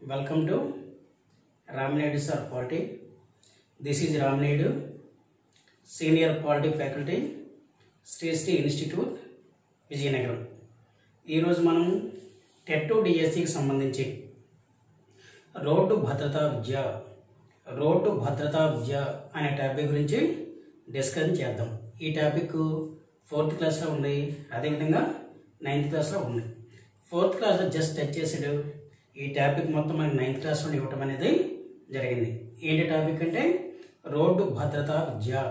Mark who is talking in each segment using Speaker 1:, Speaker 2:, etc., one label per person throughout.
Speaker 1: Welcome to Raminaidu Sir Quality. This is Raminaidu, Senior Quality Faculty, Sri Sri institute Vizianagaram ఈరోజు మనం TET డిఎస్సికి సంబంధించి road భద్రతా విద్య రోడ్డు భద్రతా విద్య అనే టాపిక్ గురించి డిస్కషన్ చేద్దాం ఈ టాపిక్ ఫోర్త్ క్లాస్లో ఉంది అదేవిధంగా నైన్త్ క్లాస్లో ఉంది ఫోర్త్ క్లాస్లో జస్ట్ టచ్ చేసాడు ఈ టాపిక్ మొత్తం మనకి నైన్త్ క్లాస్ నుండి ఇవ్వటం అనేది జరిగింది ఏంటి టాపిక్ అంటే రోడ్డు భద్రతా విద్య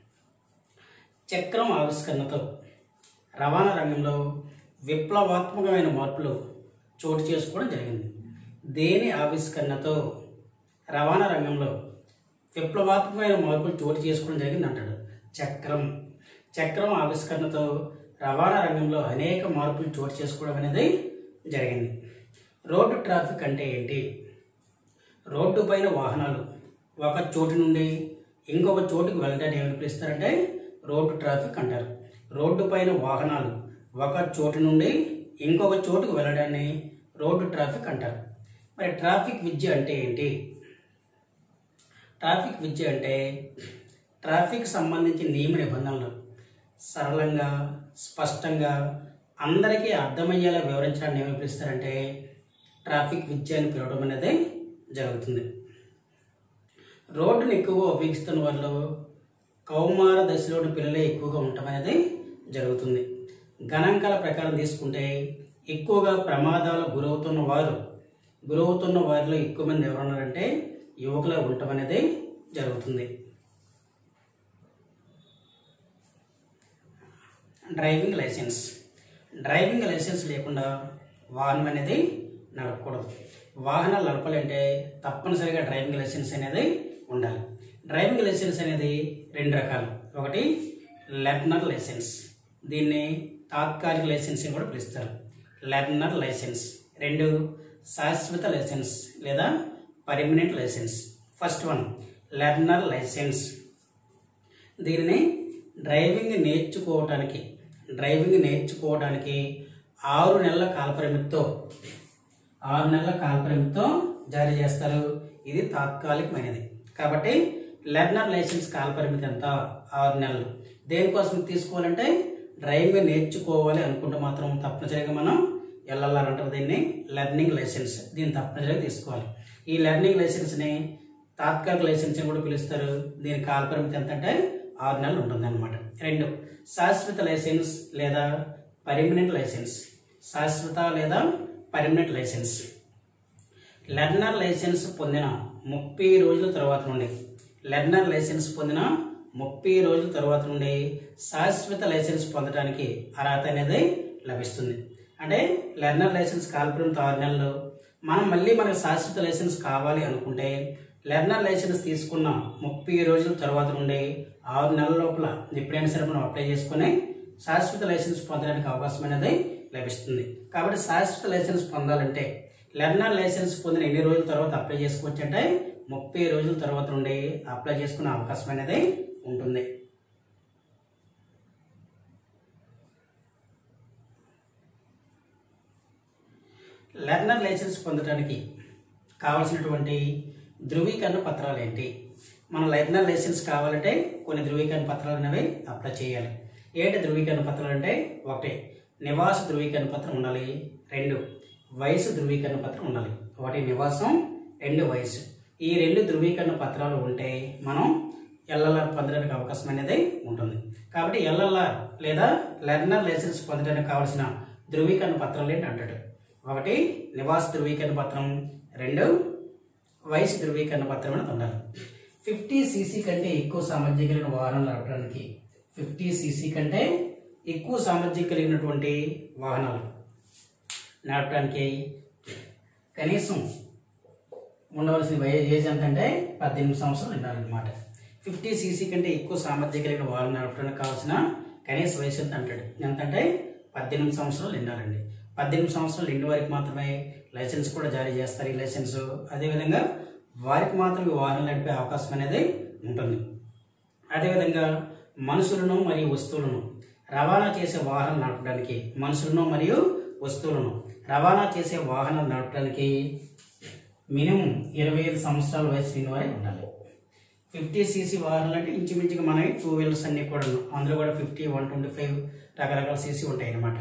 Speaker 1: చక్రం ఆవిష్కరణతో రవాణా రంగంలో విప్లవాత్మకమైన మార్పులు చోటు చేసుకోవడం జరిగింది దేని ఆవిష్కరణతో రవాణా రంగంలో విప్లవాత్మకమైన మార్పులు చోటు చేసుకోవడం జరిగింది అంటాడు చక్రం చక్రం ఆవిష్కరణతో రవాణా రంగంలో అనేక మార్పులు చోటు చేసుకోవడం అనేది జరిగింది రోడ్డు ట్రాఫిక్ అంటే ఏంటి రోడ్డు పైన వాహనాలు ఒక చోటు నుండి ఇంకొక చోటుకు వెళ్ళడానికి ఏమని పిలుస్తారంటే రోడ్డు ట్రాఫిక్ అంటారు రోడ్డు పైన వాహనాలు ఒక చోటు నుండి ఇంకొక చోటుకు వెళ్ళడాన్ని రోడ్డు ట్రాఫిక్ అంటారు మరి ట్రాఫిక్ విద్య అంటే ఏంటి ట్రాఫిక్ విద్య అంటే ట్రాఫిక్ సంబంధించిన నియమ నిబంధనలు సరళంగా స్పష్టంగా అందరికీ అర్థమయ్యేలా వివరించడాన్ని ఏమని పిలుస్తారంటే ట్రాఫిక్ విద్య అని పిలవడం అనేది జరుగుతుంది రోడ్డును ఎక్కువగా ఉపయోగిస్తున్న వాళ్ళు కౌమార దశలోని పిల్లలే ఎక్కువగా ఉండటం అనేది జరుగుతుంది గణాంకాల ప్రకారం తీసుకుంటే ఎక్కువగా ప్రమాదాలకు గురవుతున్న వారు గురవుతున్న వారిలో ఎక్కువ మంది ఎవరున్నారంటే యువకులే ఉండటం అనేది జరుగుతుంది డ్రైవింగ్ లైసెన్స్ డ్రైవింగ్ లైసెన్స్ లేకుండా వాహనం అనేది నడపకూడదు వాహనాలు నడపాలంటే తప్పనిసరిగా డ్రైవింగ్ లైసెన్స్ అనేది ఉండాలి డ్రైవింగ్ లైసెన్స్ అనేది రెండు రకాలు ఒకటి లెర్నర్ లైసెన్స్ దీన్ని తాత్కాలిక లైసెన్స్ అని కూడా పిలుస్తారు లెర్నర్ లైసెన్స్ రెండు శాశ్వత లైసెన్స్ లేదా permanent license first one learner license దీనిని డ్రైవింగ్ నేర్చుకోవడానికి డ్రైవింగ్ నేర్చుకోవడానికి ఆరు నెలల కాలపరిమితితో ఆరు నెలల కాలపరిమితితో జారీ చేస్తారు ఇది తాత్కాలికమైనది కాబట్టి లెర్నర్ లైసెన్స్ కాలపరిమితి ఎంత ఆరు నెలలు దేనికోసం తీసుకోవాలంటే డ్రైవింగ్ నేర్చుకోవాలి అనుకుంటే మాత్రం తప్పనిసరిగా మనం ఎల్ఎల్ఆర్ అంటారు దీన్ని లెర్నింగ్ లైసెన్స్ దీన్ని తప్పనిసరిగా తీసుకోవాలి ఈ లెర్నింగ్ లైసెన్స్ని తాత్కాలిక లైసెన్స్ అని కూడా పిలుస్తారు దీని కాలపరిమితి ఎంత అంటే ఆరు నెలలు ఉంటుంది అనమాట రెండు శాశ్వత లైసెన్స్ లేదా పర్మనెంట్ లైసెన్స్ శాశ్వత లేదా పర్మనెంట్ లైసెన్స్ లెర్నర్ లైసెన్స్ పొందిన ముప్పై రోజుల తర్వాత నుండి లెర్నర్ లైసెన్స్ పొందిన ముప్పై రోజుల తర్వాత నుండి శాశ్వత లైసెన్స్ పొందడానికి అర్హత అనేది లభిస్తుంది అంటే లెర్నర్ లైసెన్స్ కాల్పడంతో ఆరు నెలలు మనం మళ్ళీ మనకు శాశ్వత లైసెన్స్ కావాలి అనుకుంటే లెర్నర్ లైసెన్స్ తీసుకున్న ముప్పై రోజుల తర్వాత నుండి ఆరు నెలల లోపల ఎప్పుడైనా సరే మనం అప్లై చేసుకుని శాశ్వత లైసెన్స్ పొందడానికి అవకాశం అనేది లభిస్తుంది కాబట్టి శాశ్వత లైసెన్స్ పొందాలంటే లెర్నర్ లైసెన్స్ పొందిన ఎన్ని రోజుల తర్వాత అప్లై చేసుకోవచ్చు అంటే ముప్పై రోజుల తర్వాత నుండి అప్లై చేసుకునే అవకాశం అనేది ఉంటుంది లెర్నర్ లైసెన్స్ పొందడానికి కావాల్సినటువంటి ధృవీకరణ పత్రాలు ఏంటి మన లెర్నర్ లైసెన్స్ కావాలంటే కొన్ని ధృవీకరణ పత్రాలు అనేవి అప్లై చేయాలి ఏంటి ధృవీకరణ పత్రాలు అంటే ఒకటి నివాస ధృవీకరణ పత్రం ఉండాలి రెండు వయసు ధృవీకరణ పత్రం ఉండాలి ఒకటి నివాసం రెండు వయసు ఈ రెండు ధృవీకరణ పత్రాలు ఉంటే మనం ఎల్ఎల్ఆర్ పొందడానికి అవకాశం అనేది ఉంటుంది కాబట్టి ఎల్ఎల్ఆర్ లేదా లెర్నర్ లైసెన్స్ పొందడానికి కావాల్సిన ధృవీకరణ పత్రాలు ఏంటి అంటాడు ఒకటి నివాస ధృవీకరణ పత్రం రెండు వయసు ధృవీకరణ పత్రం అనేది ఉండాలి ఫిఫ్టీ సీసీ కంటే ఎక్కువ సామర్థ్యం కలిగిన వాహనాలు నడపడానికి ఫిఫ్టీ సీసీ కంటే ఎక్కువ సామర్థ్యం కలిగినటువంటి వాహనాలు నడపడానికి కనీసం ఉండవలసిన వయ- ఏజ్ ఎంత అంటే పద్దెనిమిది సంవత్సరాలు ఉండాలన్నమాట ఫిఫ్టీ సీసీ కంటే ఎక్కువ సామర్థ్యం కలిగిన వాహనం నడపడానికి కావాల్సిన కనీస వయసు ఎంత అంటాడు ఎంత అంటే పద్దెనిమిది సంవత్సరాలు నిండాలండి పద్దెనిమిది సంవత్సరాలు నిండి వారికి మాత్రమే లైసెన్స్ కూడా జారీ చేస్తారు ఈ లైసెన్స్ అదేవిధంగా వారికి మాత్రం ఈ వాహనం నడిపే అవకాశం అనేది ఉంటుంది అదేవిధంగా మనుషులను మరియు వస్తువులను రవాణా చేసే వాహనం నడపడానికి మనుషులను మరియు వస్తువులను రవాణా చేసే వాహనం నడపడానికి మినిమం ఇరవై ఐదు సంవత్సరాల వయసు నిండి వారే ఉండాలి ఫిఫ్టీ సీసీ వాహనాలు అంటే ఇంచుమించుగా మనవి టూ వీలర్స్ అన్నీ కూడా అందులో కూడా ఫిఫ్టీ వన్ ట్వంటీ ఫైవ్ రకరకాల సీసీ ఉంటాయి అన్నమాట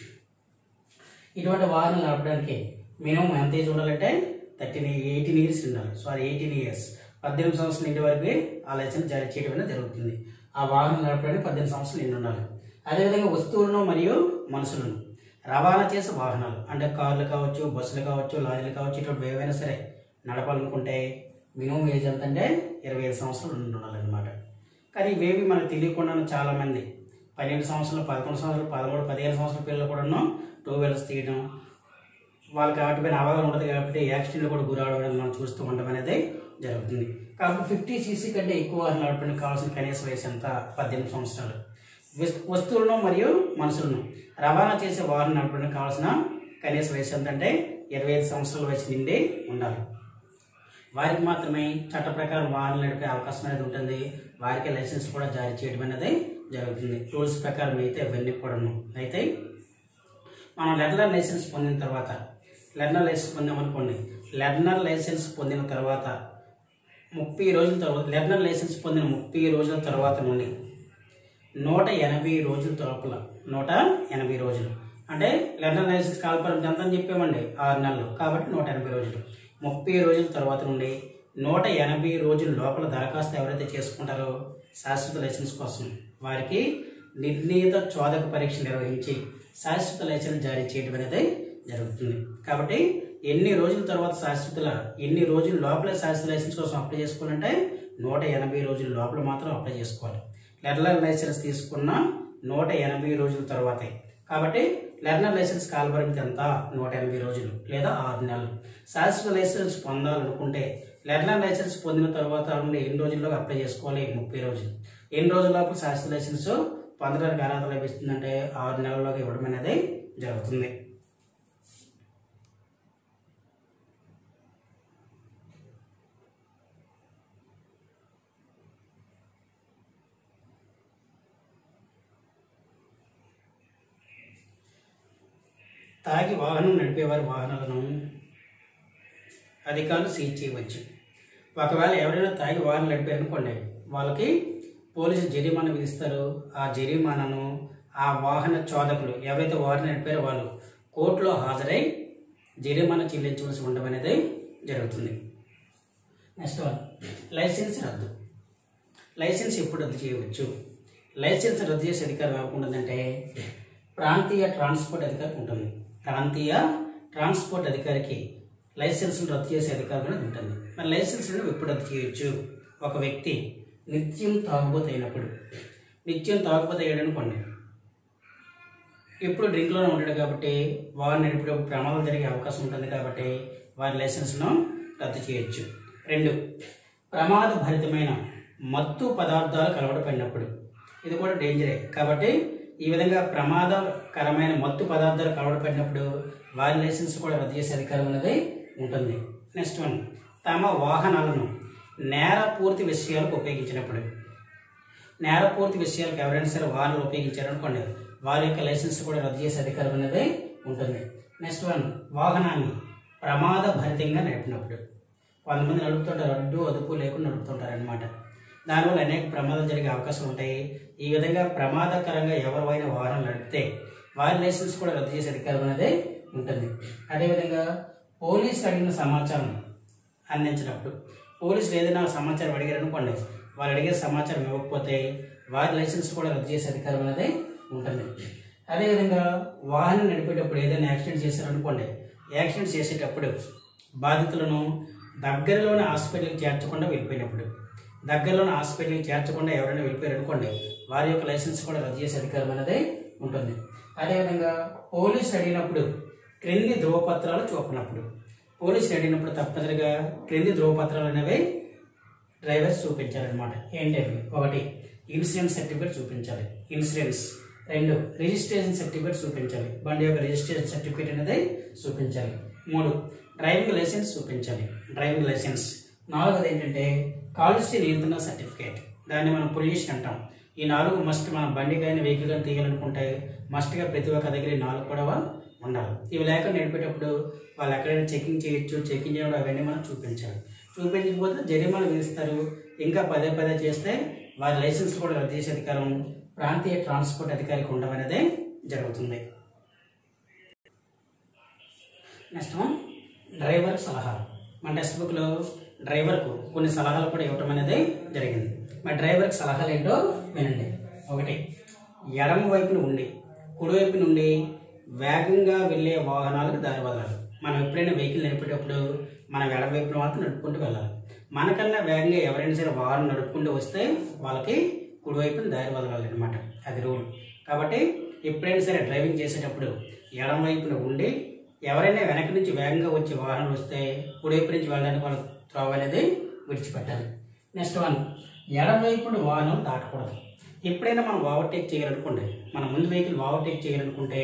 Speaker 1: ఇటువంటి వాహనాలు నడపడానికి మినిమం ఎంత ఏజ్ ఉండాలంటే థర్టీన్ ఎయిటీన్ ఇయర్స్ ఉండాలి సారీ ఎయిటీన్ ఇయర్స్ పద్దెనిమిది సంవత్సరాల నిండి వరకు ఆ లైసెన్స్ జారీ చేయడం అనేది జరుగుతుంది ఆ వాహనం నడపడానికి పద్దెనిమిది సంవత్సరాలు నిండి ఉండాలి అదేవిధంగా వస్తువులను మరియు మనుషులను రవాణా చేసే వాహనాలు అంటే కార్లు కావచ్చు బస్సులు కావచ్చు లారీలు కావచ్చు ఇటువంటి ఏవైనా సరే నడపాలనుకుంటే మినిమం ఏజ్ ఎంత అంటే ఇరవై ఐదు సంవత్సరాలు ఉండి ఉండాలన్నమాట కానీ ఇవేవి మనకు తెలియకుండా చాలా మంది పన్నెండు సంవత్సరాలు పదకొండు సంవత్సరాలు పదమూడు పదిహేను సంవత్సరాల పిల్లలు కూడాను టూ వీలర్స్ తీయడం వాళ్ళకి వాటిపైన అవగాహన ఉండదు కాబట్టి యాక్సిడెంట్లు కూడా గురవడం మనం చూస్తూ ఉండడం అనేది జరుగుతుంది కాబట్టి ఫిఫ్టీ సీసీ కంటే ఎక్కువ వాహనాలు నడపడానికి కావాల్సిన కనీస వయసు ఎంత పద్దెనిమిది సంవత్సరాలు వస్- వస్తువులను మరియు మనుషులను రవాణా చేసే వాహనం నడపడానికి కావాల్సిన కనీస వయసు ఎంత అంటే ఇరవై ఐదు సంవత్సరాల వయసు నిండి ఉండాలి వారికి మాత్రమే చట్ట ప్రకారం వాహనాలు నడిపే అవకాశం అనేది ఉంటుంది వారికి లైసెన్స్ కూడా జారీ చేయడం అనేది జరుగుతుంది రూల్స్ ప్రకారం అయితే ఇవన్నీ కూడాను అయితే మనం లెర్నర్ లైసెన్స్ పొందిన తర్వాత లెర్నర్ లైసెన్స్ పొందామనుకోండి లెర్నర్ లైసెన్స్ పొందిన తర్వాత ముప్పై రోజుల తర్వాత లెర్నర్ లైసెన్స్ పొందిన ముప్పై రోజుల తర్వాత నుండి నూట ఎనభై రోజుల లోపల నూట ఎనభై రోజులు అంటే లెర్నర్ లైసెన్స్ కాల్పరం ఎంత అని చెప్పామండి ఆరు నెలలు కాబట్టి నూట ఎనభై రోజులు ముప్పై రోజుల తర్వాత నుండి నూట ఎనభై రోజుల లోపల దరఖాస్తు ఎవరైతే చేసుకుంటారో శాశ్వత లైసెన్స్ కోసం వారికి నిర్ణీత చోదక పరీక్ష నిర్వహించి శాశ్వత లైసెన్స్ జారీ చేయడం అనేది జరుగుతుంది కాబట్టి ఎన్ని రోజుల తర్వాత శాశ్వత ఎన్ని రోజుల లోపల శాశ్వత లైసెన్స్ కోసం అప్లై చేసుకోవాలంటే నూట ఎనభై రోజుల లోపల మాత్రం అప్లై చేసుకోవాలి లెర్నర్ లైసెన్స్ తీసుకున్న నూట ఎనభై రోజుల తర్వాతే కాబట్టి లెర్నర్ లైసెన్స్ కాలపరిమితి ఎంత నూట ఎనభై రోజులు లేదా ఆరు నెలలు శాశ్వత లైసెన్స్ పొందాలనుకుంటే లెర్నర్ లైసెన్స్ పొందిన తర్వాత నుండి ఎన్ని రోజుల్లో అప్లై చేసుకోవాలి ముప్పై రోజులు ఎన్ని రోజుల లోపల శాశ్వత లైసెన్స్ పొందడానికి అర్హత లభిస్తుందంటే ఆరు నెలల్లోకి ఇవ్వడం అనేది జరుగుతుంది తాగి వాహనం నడిపేవారి వాహనాలను అధికారులు సీజ్ చేయవచ్చు ఒకవేళ ఎవరైనా తాగి వాహనం నడిపారనుకోండి వాళ్ళకి పోలీసు జరిమానా విధిస్తారు ఆ జరిమానాను ఆ వాహన చోదకులు ఎవరైతే వాహనం నడిపారో వాళ్ళు కోర్టులో హాజరై జరిమానా చెల్లించవలసి ఉండడం అనేది జరుగుతుంది నెక్స్ట్ వన్ లైసెన్స్ రద్దు లైసెన్స్ ఎప్పుడు రద్దు చేయవచ్చు లైసెన్స్ రద్దు చేసే అధికారం ఎవరికి ఉంటుందంటే ప్రాంతీయ ట్రాన్స్పోర్ట్ అధికారికి ఉంటుంది ప్రాంతీయ ట్రాన్స్పోర్ట్ అధికారికి లైసెన్స్ రద్దు చేసే అధికారం అనేది ఉంటుంది మరి లైసెన్స్ ఎప్పుడు రద్దు చేయొచ్చు ఒక వ్యక్తి నిత్యం తాగుబోతు అయినప్పుడు నిత్యం తాగుబోతు అయ్యాడు అనుకోండి ఎప్పుడు డ్రింక్లోనే ఉంటాడు కాబట్టి వారు నడిపేటప్పుడు ప్రమాదం జరిగే అవకాశం ఉంటుంది కాబట్టి వారి లైసెన్స్ను రద్దు చేయొచ్చు రెండు ప్రమాద భరితమైన మత్తు పదార్థాలు కలవడపడినప్పుడు ఇది కూడా డేంజరే కాబట్టి ఈ విధంగా ప్రమాదకరమైన మత్తు పదార్థాలు కలవడపడినప్పుడు వారి లైసెన్స్ కూడా రద్దు చేసే అధికారం అనేది ఉంటుంది నెక్స్ట్ వన్ తమ వాహనాలను నేరపూర్తి విషయాలకు ఉపయోగించినప్పుడు నేరపూర్తి విషయాలకు ఎవరైనా సరే వాహనాలు ఉపయోగించారనుకోండి వారి యొక్క లైసెన్స్ కూడా రద్దు చేసే అధికారం అనేది ఉంటుంది నెక్స్ట్ వన్ వాహనాన్ని ప్రమాద భరితంగా నడిపినప్పుడు కొంతమంది నడుపుతుంటారు అడ్డు అదుపు లేకుండా నడుపుతుంటారు అనమాట దానివల్ల అనేక ప్రమాదాలు జరిగే అవకాశం ఉంటాయి ఈ విధంగా ప్రమాదకరంగా ఎవరైనా వాహనం నడిపితే వారి లైసెన్స్ కూడా రద్దు చేసే అధికారం అనేది ఉంటుంది అదేవిధంగా పోలీసులు అడిగిన సమాచారం అందించినప్పుడు పోలీసులు ఏదైనా సమాచారం అడిగారు అనుకోండి వాళ్ళు అడిగే సమాచారం ఇవ్వకపోతే వారి లైసెన్స్ కూడా రద్దు చేసే అధికారం అనేది ఉంటుంది అదేవిధంగా వాహనం నడిపేటప్పుడు ఏదైనా యాక్సిడెంట్ చేశారనుకోండి యాక్సిడెంట్ చేసేటప్పుడు బాధితులను దగ్గరలోని హాస్పిటల్కి చేర్చకుండా వెళ్ళిపోయినప్పుడు దగ్గరలోని హాస్పిటల్కి చేర్చకుండా ఎవరైనా వెళ్ళిపోయారు అనుకోండి వారి యొక్క లైసెన్స్ కూడా రద్దు చేసే అధికారం అనేది ఉంటుంది అదేవిధంగా పోలీసు అడిగినప్పుడు క్రింది ధృవపత్రాలు చూపినప్పుడు పోలీసు అడిగినప్పుడు తప్పనిసరిగా క్రింది ధృవపత్రాలు అనేవి డ్రైవర్స్ చూపించాలన్నమాట ఏంటి అవి ఒకటి ఇన్సూరెన్స్ సర్టిఫికేట్ చూపించాలి ఇన్సూరెన్స్ రెండు రిజిస్ట్రేషన్ సర్టిఫికేట్ చూపించాలి బండి యొక్క రిజిస్ట్రేషన్ సర్టిఫికేట్ అనేది చూపించాలి మూడు డ్రైవింగ్ లైసెన్స్ చూపించాలి డ్రైవింగ్ లైసెన్స్ నాలుగోది ఏంటంటే కాలుష్య నియంత్రణ సర్టిఫికేట్ దాన్ని మనం పొల్యూషన్ అంటాం ఈ నాలుగు మస్ట్ మన బండి కానీ వెహికల్ కానీ తీయాలనుకుంటే మస్ట్గా ప్రతి ఒక్క దగ్గర ఈ నాలుగు కూడా ఉండాలి ఇవి లేకుండా నడిపేటప్పుడు వాళ్ళు ఎక్కడైనా చెకింగ్ చేయొచ్చు చెకింగ్ చేయడం అవన్నీ మనం చూపించాలి చూపించకపోతే జరిమానా విధిస్తారు ఇంకా పదే పదే చేస్తే వారి లైసెన్స్ కూడా రద్దు చేసే అధికారం ప్రాంతీయ ట్రాన్స్పోర్ట్ అధికారికి ఉండమనేదే జరుగుతుంది నెక్స్ట్ వన్ డ్రైవర్ సలహాలు మన టెక్స్ట్ బుక్లో డ్రైవర్కు కొన్ని సలహాలు కూడా ఇవ్వటం అనేది జరిగింది మరి డ్రైవర్కి సలహాలు ఏంటో వినండి ఒకటి ఎడమ వైపున ఉండి కుడివైపు నుండి వేగంగా వెళ్ళే వాహనాలకు దారి వదలాలి మనం ఎప్పుడైనా వెహికల్ నడిపేటప్పుడు మనం ఎడమ వైపున మాత్రం నడుపుకుంటూ వెళ్ళాలి మనకన్నా వేగంగా ఎవరైనా సరే వాహనం నడుపుకుంటూ వస్తే వాళ్ళకి కుడివైపున దారి వదలాలి అనమాట అది రూల్ కాబట్టి ఎప్పుడైనా సరే డ్రైవింగ్ చేసేటప్పుడు ఎడమ వైపున ఉండి ఎవరైనా వెనక నుంచి వేగంగా వచ్చే వాహనం వస్తే కుడివైపు నుంచి వెళ్ళడానికి వాళ్ళ త్రోవ అనేది విడిచిపెట్టాలి నెక్స్ట్ వన్ ఎడమ వైపున వాహనం దాటకూడదు ఎప్పుడైనా మనం ఓవర్టేక్ చేయాలనుకోండి మన ముందు వెహికల్ ఓవర్టేక్ చేయాలనుకుంటే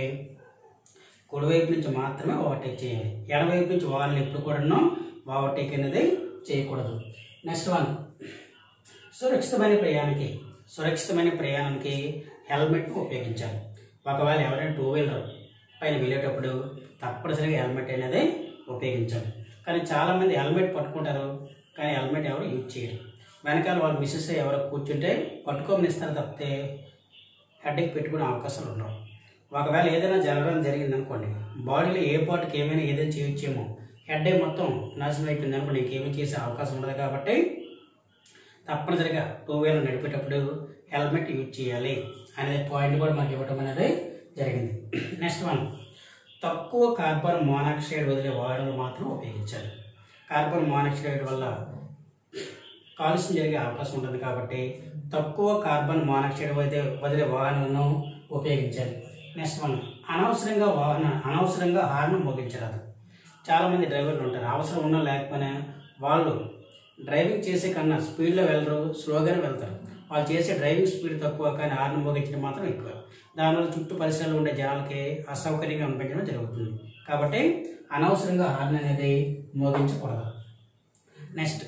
Speaker 1: కుడివైపు నుంచి మాత్రమే ఓవర్టేక్ చేయాలి ఎడమవైపు నుంచి వాహనం ఎప్పుడు కూడాను ఓవర్టేక్ అనేది చేయకూడదు నెక్స్ట్ వన్ సురక్షితమైన ప్రయాణానికి సురక్షితమైన ప్రయాణానికి హెల్మెట్ ఉపయోగించాలి ఒకవేళ ఎవరైనా టూ వీలర్ పైన వెళ్ళేటప్పుడు తప్పనిసరిగా హెల్మెట్ అనేది ఉపయోగించాలి కానీ చాలామంది హెల్మెట్ పట్టుకుంటారు కానీ హెల్మెట్ ఎవరు యూజ్ చేయరు వెనకాల వాళ్ళు మిస్సెస్ ఎవరో కూర్చుంటే పట్టుకోమని ఇస్తారు తప్పితే హెడ్కి పెట్టుకునే అవకాశాలు ఉండవు ఒకవేళ ఏదైనా జరగడం జరిగింది అనుకోండి బాడీలో ఏ పార్ట్కి ఏమైనా ఏదైనా చేయొచ్చేమో హెడ్ మొత్తం నాశనం అయిపోయింది అనుకోండి ఇంకేమీ చేసే అవకాశం ఉండదు కాబట్టి తప్పనిసరిగా టూ వీలర్ నడిపేటప్పుడు హెల్మెట్ యూజ్ చేయాలి అనే పాయింట్ కూడా మనకి ఇవ్వటం అనేది జరిగింది నెక్స్ట్ వన్ తక్కువ కార్బన్ మోనాక్సైడ్ వదిలే వాహనాలు మాత్రం ఉపయోగించాలి కార్బన్ మోనాక్సైడ్ వల్ల కాలుష్యం జరిగే అవకాశం ఉంటుంది కాబట్టి తక్కువ కార్బన్ మోనాక్సైడ్ వదిలే వదిలే వాహనాలను ఉపయోగించాలి నెక్స్ట్ వన్ అనవసరంగా వాహన అనవసరంగా హార్న్ మోగించరాదు చాలామంది డ్రైవర్లు ఉంటారు అవసరం ఉన్నా లేకపోయినా వాళ్ళు డ్రైవింగ్ చేసే కన్నా స్పీడ్లో వెళ్ళరు స్లోగానే వెళ్తారు వాళ్ళు చేసే డ్రైవింగ్ స్పీడ్ తక్కువ కానీ హార్న్ మోగించడం మాత్రం ఎక్కువ దానివల్ల చుట్టూ పరిసరాలు ఉండే జనాలకి అసౌకర్యంగా అనిపించడం జరుగుతుంది కాబట్టి అనవసరంగా హార్న్ అనేది మోగించకూడదు నెక్స్ట్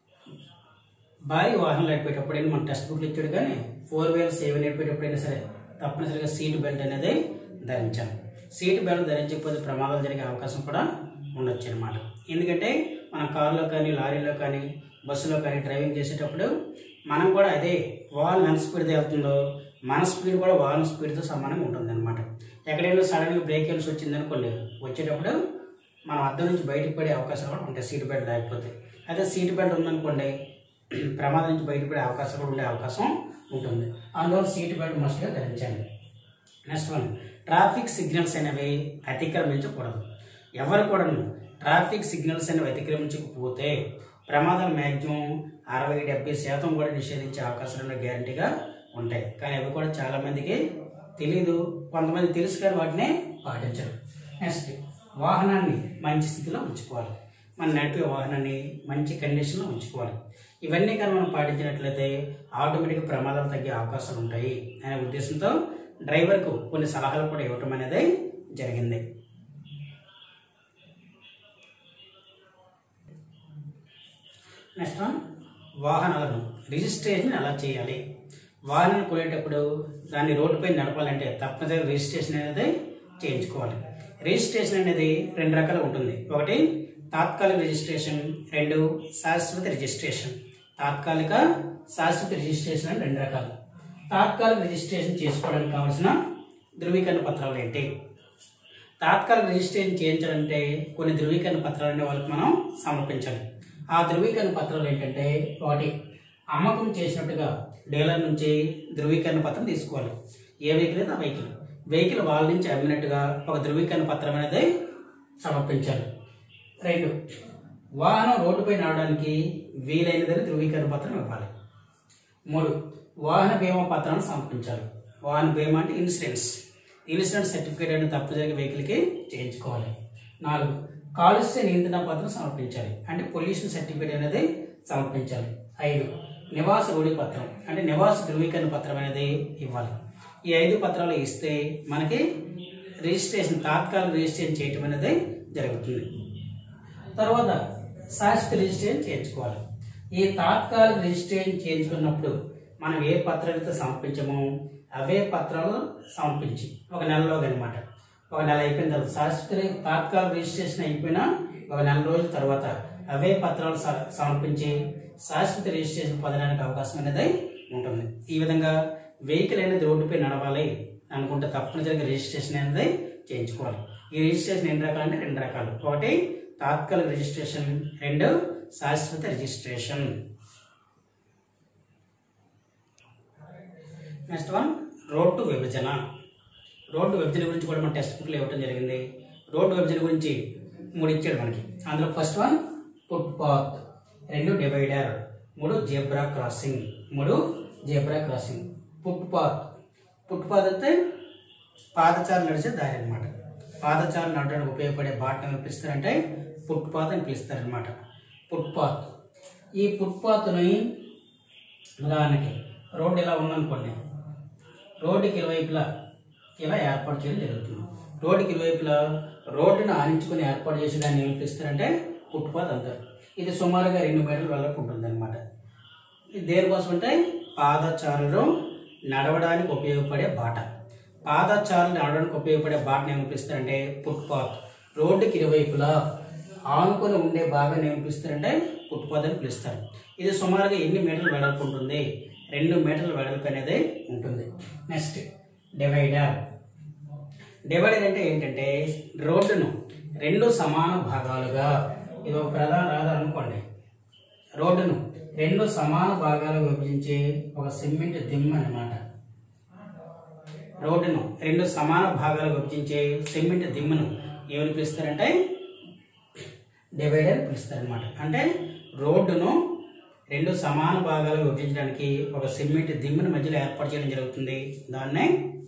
Speaker 1: భారీ వాహనం నడిపేటప్పుడైనా మన టెక్స్ట్ బుక్లు ఇచ్చాడు కానీ ఫోర్ వీలర్స్ ఏవి నడిపేటప్పుడైనా సరే తప్పనిసరిగా సీట్ బెల్ట్ అనేది ధరించాలి సీట్ బెల్ట్ ధరించకపోతే ప్రమాదాలు జరిగే అవకాశం కూడా ఉండొచ్చు అనమాట ఎందుకంటే మన కారులో కానీ లారీలో కానీ బస్సులో కానీ డ్రైవింగ్ చేసేటప్పుడు మనం కూడా అదే వాహనం ఎంత స్పీడ్తో వెళ్తుందో మన స్పీడ్ కూడా వాహనం స్పీడ్తో సమానంగా ఉంటుంది అనమాట ఎక్కడైనా సడన్గా బ్రేక్ వేయాల్సి వచ్చింది అనుకోండి వచ్చేటప్పుడు మనం అద్దం నుంచి బయటకు పడే అవకాశాలు కూడా ఉంటాయి సీట్ బెల్ట్ లేకపోతే అదే సీట్ బెల్ట్ ఉందనుకోండి ప్రమాదం నుంచి బయటపడే అవకాశం కూడా ఉండే అవకాశం ఉంటుంది అందువల్ల సీట్ బెల్ట్ మస్ట్గా ధరించండి నెక్స్ట్ వన్ ట్రాఫిక్ సిగ్నల్స్ అనేవి అతిక్రమించకూడదు ఎవరు కూడాను ట్రాఫిక్ సిగ్నల్స్ అనేవి అతిక్రమించకపోతే ప్రమాదాలు మ్యాక్సిమం అరవై డెబ్బై శాతం కూడా నిషేధించే అవకాశాలు గ్యారంటీగా ఉంటాయి కానీ అవి కూడా చాలామందికి తెలీదు కొంతమంది తెలుసు కానీ వాటిని పాటించరు నెక్స్ట్ వాహనాన్ని మంచి స్థితిలో ఉంచుకోవాలి మనం నడిపే వాహనాన్ని మంచి కండిషన్లో ఉంచుకోవాలి ఇవన్నీ కానీ మనం పాటించినట్లయితే ఆటోమేటిక్గా ప్రమాదాలు తగ్గే అవకాశాలు ఉంటాయి అనే ఉద్దేశంతో డ్రైవర్కు కొన్ని సలహాలు కూడా ఇవ్వటం అనేది జరిగింది నెక్స్ట్ వన్ వాహనాలను రిజిస్ట్రేషన్ ఎలా చేయాలి వాహనం కొనేటప్పుడు దాన్ని రోడ్డుపై నడపాలంటే తప్పనిసరిగా రిజిస్ట్రేషన్ అనేది చేయించుకోవాలి రిజిస్ట్రేషన్ అనేది రెండు రకాలు ఉంటుంది ఒకటి తాత్కాలిక రిజిస్ట్రేషన్ రెండు శాశ్వత రిజిస్ట్రేషన్ తాత్కాలిక శాశ్వత రిజిస్ట్రేషన్ అని రెండు రకాలు తాత్కాలిక రిజిస్ట్రేషన్ చేసుకోవడానికి కావాల్సిన ధృవీకరణ పత్రాలు ఏంటి తాత్కాలిక రిజిస్ట్రేషన్ చేయించాలంటే కొన్ని ధృవీకరణ పత్రాలు వాళ్ళకి మనం సమర్పించాలి ఆ ధృవీకరణ పత్రాలు ఏంటంటే ఒకటి అమ్మకం చేసినట్టుగా డీలర్ నుంచి ధృవీకరణ పత్రం తీసుకోవాలి ఏ వెహికల్ అయితే ఆ వెహికల్ వెహికల్ వాళ్ళ నుంచి అమ్మినట్టుగా ఒక ధృవీకరణ పత్రం అనేది సమర్పించాలి రెండు వాహనం రోడ్డుపై నడవడానికి వీలైనదని ధృవీకరణ పత్రం ఇవ్వాలి మూడు వాహన బీమా పత్రాన్ని సమర్పించాలి వాహన బీమా అంటే ఇన్సూరెన్స్ ఇన్సూరెన్స్ సర్టిఫికేట్ అనేది తప్పనిసరిగా వెహికల్కి చేయించుకోవాలి నాలుగు కాలుష్య నియంత్రణ పత్రం సమర్పించాలి అంటే పొల్యూషన్ సర్టిఫికేట్ అనేది సమర్పించాలి ఐదు నివాస రూఢి పత్రం అంటే నివాస ధృవీకరణ పత్రం అనేది ఇవ్వాలి ఈ ఐదు పత్రాలు ఇస్తే మనకి రిజిస్ట్రేషన్ తాత్కాలిక రిజిస్ట్రేషన్ చేయటం అనేది జరుగుతుంది తర్వాత శాశ్వత రిజిస్ట్రేషన్ చేయించుకోవాలి ఈ తాత్కాలిక రిజిస్ట్రేషన్ చేయించుకున్నప్పుడు మనం ఏ పత్రాలతో సమర్పించమో అవే పత్రాలు సమర్పించి ఒక నెలలోగా అనమాట ఒక నెల అయిపోయిన తర్వాత శాశ్వత రి- తాత్కాలిక రిజిస్ట్రేషన్ అయిపోయిన ఒక నెల రోజుల తర్వాత అవే పత్రాలు స- సమర్పించి శాశ్వత రిజిస్ట్రేషన్ పొందడానికి అవకాశం అనేది ఉంటుంది ఈ విధంగా వెహికల్ అనేది రోడ్డుపై నడవాలి అనుకుంటే తప్పనిసరిగా రిజిస్ట్రేషన్ అనేది చేయించుకోవాలి ఈ రిజిస్ట్రేషన్ ఎన్ని రకాలు అంటే రెండు రకాలు ఒకటి తాత్కాలిక రిజిస్ట్రేషన్ రెండు శాశ్వత రిజిస్ట్రేషన్ నెక్స్ట్ వన్ రోడ్డు విభజన రోడ్డు విభజన గురించి కూడా మన టెక్స్ట్ బుక్లో ఇవ్వడం జరిగింది రోడ్డు విభజన గురించి మూడు ఇచ్చాడు మనకి అందులో ఫస్ట్ వన్ ఫుట్ పాత్ రెండు డివైడర్ మూడు జేబ్రా క్రాసింగ్ మూడు zebra crossing footpath footpath అయితే పాదచారులు నడిచే దారి అనమాట పాదచారులు నడవడానికి ఉపయోగపడే బాటను ఏమని పిలుస్తారంటే ఫుట్ పాత్ అని పిలుస్తారనమాట ఫుట్ పాత్ ఈ ఫుట్ పాత్ని ఉదాహరణకి రోడ్డు ఇలా ఉందనుకోండి రోడ్డుకి ఇరువైపులా ఇలా ఏర్పాటు చేయడం జరుగుతుంది రోడ్డుకి ఇరువైపులా రోడ్డును ఆనించుకుని ఏర్పాటు చేసి దాన్ని ఏమి పిలుస్తారంటే ఫుట్పాత్ అంటారు ఇది సుమారుగా రెండు మీటర్ల వెడల్పు ఉంటుంది అనమాట ఇది దేనికోసం అంటే పాదచారులు నడవడానికి ఉపయోగపడే బాట పాదచారులు నడవడానికి ఉపయోగపడే బాటను ఏమి పిలుస్తారంటే ఫుట్పాత్ రోడ్డుకి ఇరువైపులా ఆనుకొని ఉండే భాగాన్ని ఏమి పిలుస్తారంటే ఫుట్పాత్ అని పిలుస్తారు ఇది సుమారుగా ఎన్ని మీటర్ల వెడల్పు ఉంటుంది రెండు మీటర్ల వెడల్పు అనేది ఉంటుంది నెక్స్ట్ డివైడర్ డివైడర్ అంటే ఏంటంటే రోడ్డును రెండు సమాన భాగాలుగా ఇది ఒక ప్రధాన రహదారి అనుకోండి రోడ్డును రెండు సమాన భాగాలుగా విభజించే ఒక సిమెంట్ దిమ్మ అన్నమాట రోడ్డును రెండు సమాన భాగాలుగా విభజించే సిమెంట్ దిమ్మను ఏమని పిలుస్తారంటే డివైడర్ పిలుస్తారనమాట అంటే రోడ్డును రెండు సమాన భాగాలుగా విభజించడానికి ఒక సిమెంట్ దిమ్మని మధ్యలో ఏర్పాటు చేయడం జరుగుతుంది దాన్నే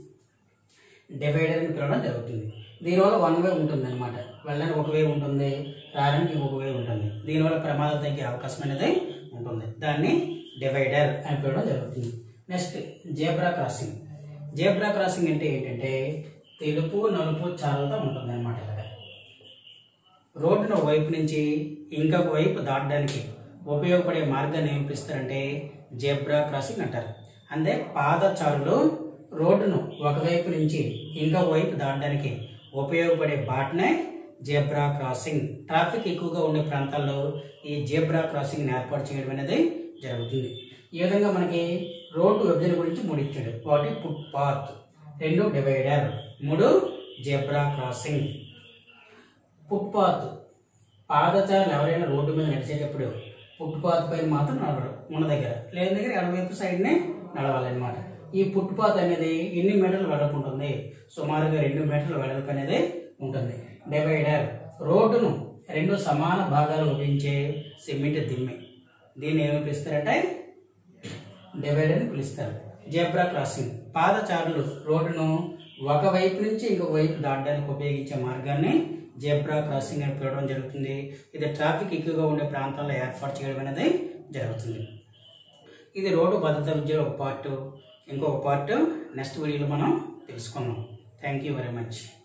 Speaker 1: డివైడర్ అని పిలవడం జరుగుతుంది దీనివల్ల వన్ వే ఉంటుంది అనమాట వెళ్ళడానికి ఒక వే ఉంటుంది రావడానికి ఇంకొక వే ఉంటుంది దీనివల్ల ప్రమాదం తగ్గే అవకాశం అనేది ఉంటుంది దాన్ని డివైడర్ అని పిలవడం జరుగుతుంది next zebra crossing zebra crossing అంటే ఏంటంటే తెలుపు నలుపు చాలతో ఉంటుంది అనమాట ఇలాగా రోడ్డును ఒక వైపు నుంచి ఇంకొక వైపు దాటడానికి ఉపయోగపడే మార్గాన్ని ఏం పిలుస్తారంటే జెబ్రా క్రాసింగ్ అంటారు అంటే పాదచారులు రోడ్డును ఒకవైపు నుంచి ఇంకొక వైపు దాటడానికి ఉపయోగపడే బాటనే జెబ్రా క్రాసింగ్ ట్రాఫిక్ ఎక్కువగా ఉండే ప్రాంతాల్లో ఈ జెబ్రా క్రాసింగ్ ఏర్పాటు చేయడం అనేది జరుగుతుంది ఈ విధంగా మనకి రోడ్డు విభజన గురించి మూడు ఇచ్చాడు ఒకటి ఫుట్ పాత్ రెండు డివైడర్ మూడు జెబ్రా క్రాసింగ్ ఫుట్పాత్ పాదచారులు ఎవరైనా రోడ్డు మీద నడిచేటప్పుడు ఫుట్పాత్ పైన మాత్రం నడవరు ఉన్న దగ్గర లేని దగ్గర ఎడవైపు సైడ్నే నడవాలన్నమాట ఈ ఫుట్పాత్ అనేది ఎన్ని మీటర్లు వెడల్పు ఉంటుంది సుమారుగా రెండు మీటర్ల వెడల్పు అనేది ఉంటుంది డివైడర్ రోడ్డును రెండు సమాన భాగాలు విభజించే సిమెంట్ దిమ్మె దీన్ని ఏమి పిలుస్తారంటే డివైడర్ అని పిలుస్తారు జెబ్రా క్రాసింగ్ పాదచారులు రోడ్డును ఒక వైపు నుంచి ఇంకొక వైపు దాటడానికి ఉపయోగించే మార్గాన్ని జెబ్రా క్రాసింగ్ అని పిలవడం జరుగుతుంది ఇది ట్రాఫిక్ ఎక్కువగా ఉండే ప్రాంతాల్లో ఏర్పాటు చేయడం అనేది జరుగుతుంది ఇది రోడ్డు భద్రత విద్యలో ఒక పార్ట్ ఇంకొక పార్ట్ నెక్స్ట్ వీడియోలో మనం తెలుసుకుందాం థ్యాంక్ యూ వెరీ మచ్